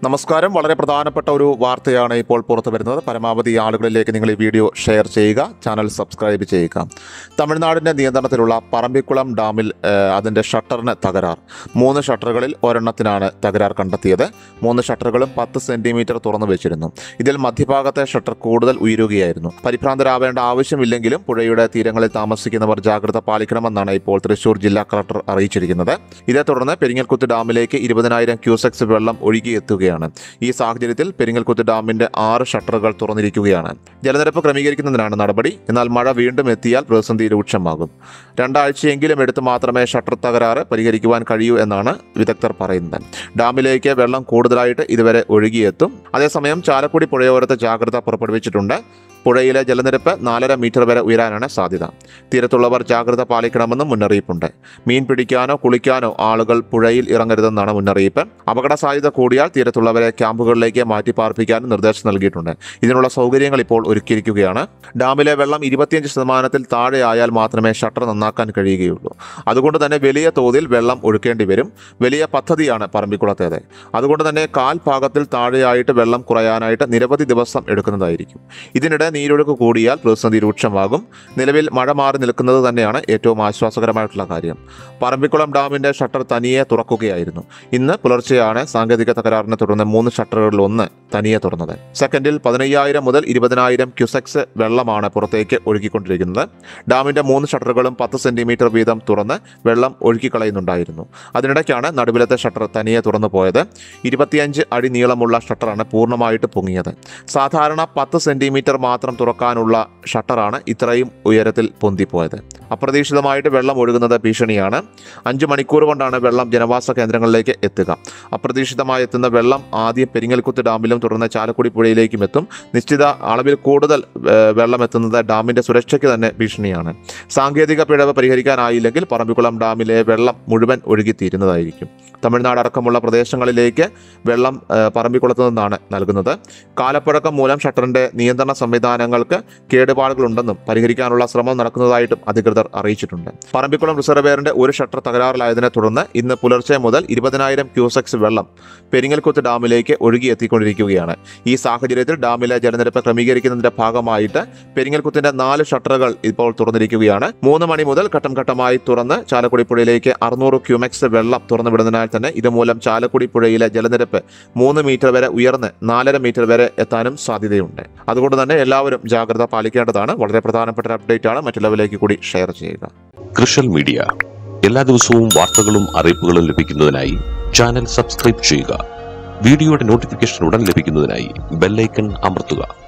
നമസ്കാരം വളരെ പ്രധാനപ്പെട്ട ഒരു വാർത്തയാണ് ഇപ്പോൾ പുറത്തു വരുന്നത് പരമാവധി ആളുകളിലേക്ക് നിങ്ങൾ ഈ വീഡിയോ ഷെയർ ചെയ്യുക ചാനൽ സബ്സ്ക്രൈബ് ചെയ്യുക തമിഴ്നാടിൻ്റെ നിയന്ത്രണത്തിലുള്ള പറമ്പിക്കുളം ഡാമിൽ ഏഹ്, അതിൻ്റെ ഷട്ടറിന് തകരാർ മൂന്ന് ഷട്ടറുകളിൽ ഒരെണ്ണത്തിനാണ് തകരാർ കണ്ടെത്തിയത് മൂന്ന് ഷട്ടറുകളും പത്ത് സെന്റിമീറ്റർ തുറന്നു വെച്ചിരുന്നു ഇതിൽ മധ്യഭാഗത്തെ ഷട്ടർ കൂടുതൽ ഉയരുകയായിരുന്നു പരിഭ്രാന്തരാവേണ്ട ആവശ്യമില്ലെങ്കിലും പുഴയുടെ തീരങ്ങളിൽ താമസിക്കുന്നവർ ജാഗ്രത പാലിക്കണമെന്നാണ് ഇപ്പോൾ തൃശൂർ ജില്ലാ കളക്ടർ അറിയിച്ചിരിക്കുന്നത് ഇതേ തുടർന്ന് പെരിങ്ങൽകുത്ത് ഡാമിലേക്ക് ഇരുപതിനായിരം ക്യൂസെക്സ് വെള്ളം ഒഴുകിയെത്തുകയാണ് ഈ സാഹചര്യത്തിൽ പെരിങ്ങൽകുത്ത് ഡാമിന്റെ ആറ് ഷട്ടറുകൾ തുറന്നിരിക്കുകയാണ് ജലനിരപ്പ് ക്രമീകരിക്കുന്നതിനാണ് നടപടി എന്നാൽ മഴ വീണ്ടും എത്തിയാൽ പ്രതിസന്ധി രൂക്ഷമാകും രണ്ടാഴ്ചയെങ്കിലും എടുത്ത് മാത്രമേ ഷട്ടർ തകരാറ് പരിഹരിക്കുവാൻ കഴിയൂ എന്നാണ് വിദഗ്ധർ പറയുന്നത് ഡാമിലേക്ക് വെള്ളം കൂടുതലായിട്ട് ഇതുവരെ ഒഴുകിയെത്തും അതേസമയം ചാലക്കുടി പുഴയോരത്ത് ജാഗ്രത പുറപ്പെടുവിച്ചിട്ടുണ്ട് പുഴയിലെ ജലനിരപ്പ് നാലര മീറ്റർ വരെ ഉയരാനാണ് സാധ്യത തീരത്തുള്ളവർ ജാഗ്രത പാലിക്കണമെന്നും മുന്നറിയിപ്പുണ്ട് മീൻ പിടിക്കാനോ കുളിക്കാനോ ആളുകൾ പുഴയിൽ ഇറങ്ങരുതെന്നാണ് മുന്നറിയിപ്പ് അപകട സാധ്യത കൂടിയാൽ തീരത്തുള്ളവരെ ക്യാമ്പുകളിലേക്ക് മാറ്റി പാർപ്പിക്കാനും നിർദ്ദേശം നൽകിയിട്ടുണ്ട് ഇതിനുള്ള സൗകര്യങ്ങൾ ഇപ്പോൾ ഒരുക്കിയിരിക്കുകയാണ് ഡാമിലെ വെള്ളം ഇരുപത്തിയഞ്ച് ശതമാനത്തിൽ താഴെയായാൽ മാത്രമേ ഷട്ടർ നന്നാക്കാൻ കഴിയുകയുള്ളൂ അതുകൊണ്ട് തന്നെ വലിയ തോതിൽ വെള്ളം ഒഴുക്കേണ്ടി വരും വലിയ പദ്ധതിയാണ് പറമ്പിക്കുളത്തേത് അതുകൊണ്ട് തന്നെ കാൽ ഭാഗത്തിൽ താഴെയായിട്ട് വെള്ളം കുറയാനായിട്ട് നിരവധി ദിവസം എടുക്കുന്നതായിരിക്കും ഇതിനിടെ നീരൊഴുക്ക് കൂടിയാൽ പ്രതിസന്ധി രൂക്ഷമാകും നിലവിൽ മഴ മാറി നിൽക്കുന്നത് തന്നെയാണ് ഏറ്റവും ആശ്വാസകരമായിട്ടുള്ള കാര്യം പറമ്പിക്കുളം ഡാമിന്റെ ഷട്ടർ തനിയെ തുറക്കുകയായിരുന്നു ഇന്ന് പുലർച്ചെയാണ് സാങ്കേതിക തകരാറിനെ തുടർന്ന് മൂന്ന് ഷട്ടറുകളിൽ ഒന്ന് തനിയെ തുറന്നത് സെക്കൻഡിൽ പതിനയ്യായിരം മുതൽ ഇരുപതിനായിരം ക്യുസെക്സ് വെള്ളമാണ് പുറത്തേക്ക് ഒഴുകിക്കൊണ്ടിരിക്കുന്നത് ഡാമിന്റെ മൂന്ന് ഷട്ടറുകളും പത്ത് സെന്റിമീറ്റർ വീതം തുറന്ന് വെള്ളം ഒഴുക്കിക്കളയുന്നുണ്ടായിരുന്നു അതിനിടയ്ക്കാണ് നടുവിലത്തെ ഷട്ടർ തനിയെ തുറന്നു പോയത് ഇരുപത്തിയഞ്ച് അടി നീളമുള്ള ഷട്ടറാണ് പൂർണ്ണമായിട്ട് പൊങ്ങിയത് സാധാരണ പത്ത് സെന്റിമീറ്റർ മാത്രം തുറക്കാനുള്ള ഷട്ടറാണ് ഇത്രയും ഉയരത്തിൽ പൊന്തിപ്പോയത് അപ്രതീക്ഷിതമായിട്ട് വെള്ളം ഒഴുകുന്നത് ഭീഷണിയാണ് അഞ്ച് മണിക്കൂർ കൊണ്ടാണ് വെള്ളം ജനവാസ കേന്ദ്രങ്ങളിലേക്ക് എത്തുക അപ്രതീക്ഷിതമായി എത്തുന്ന വെള്ളം ആദ്യം പെരിങ്ങൽകുത്ത് ഡാമിലും തുടർന്ന് ചാലക്കുടി പുഴയിലേക്കും എത്തും നിശ്ചിത അളവിൽ കൂടുതൽ ഏഹ്, വെള്ളം എത്തുന്നത് ഡാമിന്റെ സുരക്ഷയ്ക്ക് തന്നെ ഭീഷണിയാണ് സാങ്കേതിക പിഴവ് പരിഹരിക്കാനായില്ലെങ്കിൽ പറമ്പിക്കുളം ഡാമിലെ വെള്ളം മുഴുവൻ ഒഴുകിത്തീരുന്നതായിരിക്കും തമിഴ്നാട് അടക്കമുള്ള പ്രദേശങ്ങളിലേക്ക് വെള്ളം ഏഹ്, പറമ്പിക്കുളത്ത് നിന്നാണ് നൽകുന്നത് കാലപ്പഴക്കം മൂലം ഷട്ടറിന്റെ നിയന്ത്രണ സംവിധാനങ്ങൾക്ക് കേടുപാടുകളുണ്ടെന്നും പരിഹരിക്കാനുള്ള ശ്രമം നടക്കുന്നതായിട്ടും അധികൃതർ അറിയിച്ചിട്ടുണ്ട് പറമ്പിക്കുളം റിസർവേറിന്റെ ഒരു ഷട്ടർ തകരാറിലായതിനെ തുടർന്ന് ഇന്ന് പുലർച്ചെ മുതൽ ഇരുപതിനായിരം ക്യൂസെക്സ് വെള്ളം പെരിങ്ങൽകുത്ത് ഡാമിലേക്ക് ഒഴുകിയെത്തിക്കൊണ്ടിരിക്കുകയാണ് ഈ സാഹചര്യത്തിൽ ഡാമിലെ ജലനിരപ്പ് ക്രമീകരിക്കുന്നതിന്റെ ഭാഗമായിട്ട് പെരിങ്ങൽകുത്തിന്റെ നാല് ഷട്ടറുകൾ ഇപ്പോൾ തുറന്നിരിക്കുകയാണ് മൂന്ന് മണി മുതൽ ഘട്ടം ഘട്ടമായി തുറന്ന് ചാലക്കുടി പുഴയിലേക്ക് അറുന്നൂറ് ക്യൂമെക്സ് വെള്ളം തുറന്നുവിടുന്നതിനാൽ തന്നെ ഇതുമൂലം ചാലക്കുടി പുഴയിലെ ജലനിരപ്പ് മൂന്ന് മീറ്റർ വരെ ഉയർന്ന് നാലര മീറ്റർ വരെ എത്താനും സാധ്യതയുണ്ട് അതുകൊണ്ട് തന്നെ എല്ലാവരും ജാഗ്രത പാലിക്കേണ്ടതാണ് വളരെ പ്രധാനപ്പെട്ട ഒരു അപ്ഡേറ്റ് ആണ് മറ്റുള്ളവരിലേക്ക് കൂടി ഷെയർ ചെയ്യുക കൃഷൽ മീഡിയ എല്ലാ ദിവസവും വാർത്തകളും അറിയിപ്പുകളും ലഭിക്കുന്നതിനായി ചാനൽ സബ്സ്ക്രൈബ് ചെയ്യുക വീഡിയോയുടെ നോട്ടിഫിക്കേഷൻ ഉടൻ ലഭിക്കുന്നതിനായി ബെല്ലൈക്കൺ അമർത്തുക